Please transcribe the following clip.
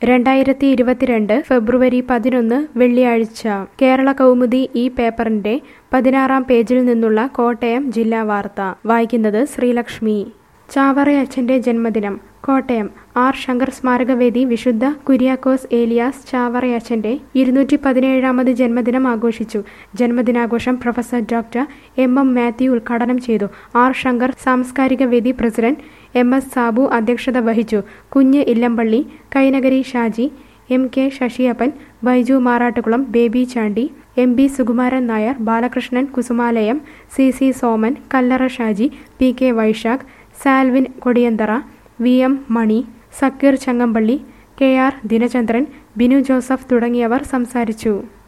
രണ്ടായിരത്തി ഇരുപത്തിരണ്ട് ഫെബ്രുവരി പതിനൊന്ന് വെള്ളിയാഴ്ച കേരള കൗമുദി ഈ പേപ്പറിന്റെ പതിനാറാം പേജിൽ നിന്നുള്ള കോട്ടയം ജില്ലാ വാർത്ത വായിക്കുന്നത് ശ്രീലക്ഷ്മി ചാവറയച്ചന്റെ ജന്മദിനം കോട്ടയം ആർ ശങ്കർ സ്മാരകവേദി വിശുദ്ധ കുര്യാക്കോസ് ഏലിയാസ് ചാവറയച്ചന്റെ ഇരുന്നൂറ്റി പതിനേഴാമത് ജന്മദിനം ആഘോഷിച്ചു ജന്മദിനാഘോഷം professor doctor M M Mathew ഉദ്ഘാടനം ചെയ്തു ആർ ശങ്കർ സാംസ്കാരിക വേദി പ്രസിഡന്റ് എം എസ് സാബു അധ്യക്ഷത വഹിച്ചു Kunju Illampally Kainagari Shaji M K Sasiyappan Baiju Marattukulam Baby Chandy M B Sukumaran Nair Balakrishnan Kusumalayam C C Soman Kallara Shaji P K Vaisakh Salvin Kodiyanthara V M Mani Sakkeer Changampally K R Dinachandran Binu Joseph തുടങ്ങിയവർ സംസാരിച്ചു